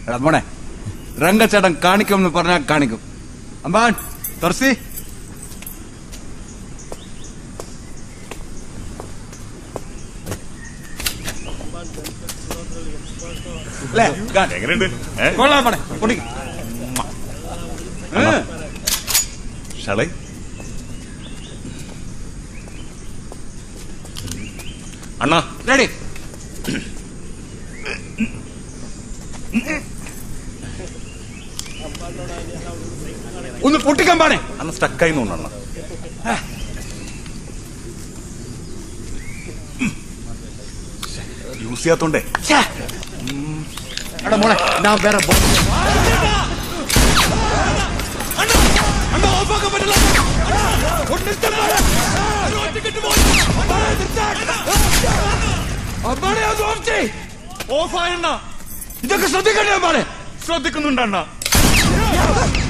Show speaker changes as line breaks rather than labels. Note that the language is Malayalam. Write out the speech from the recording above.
എടാ മോനെ രംഗച്ചേട്ടൻ കാണിക്കുമെന്ന് പറഞ്ഞാൽ കാണിക്കും അമ്പാൻ തുറസി അല്ലേ കാ-
എങ്ങനെയുണ്ട് ഏ?
കൊള്ളാം മോനെ പൊടിക്ക്. ഏ,
ഷളൈ അണ്ണാ
റെഡി ഒന്ന് പൊട്ടിക്കാൻ പാടേ
അന്ന് സ്റ്റക്കായി തോന്നണ്ണ യൂസ് ചെയ്യാത്തോണ്ടേ
എടാ മോനെ ഞാൻ വേറെ ബോ- അമ്പാനെ അത് ഓഫ് ചെയ്യ്.
ഓഫായണ്ണ
ഇതൊക്കെ ശ്രദ്ധിക്കണ്ടേ അമ്പാനെ
ശ്രദ്ധിക്കുന്നുണ്ട് അണ്ണ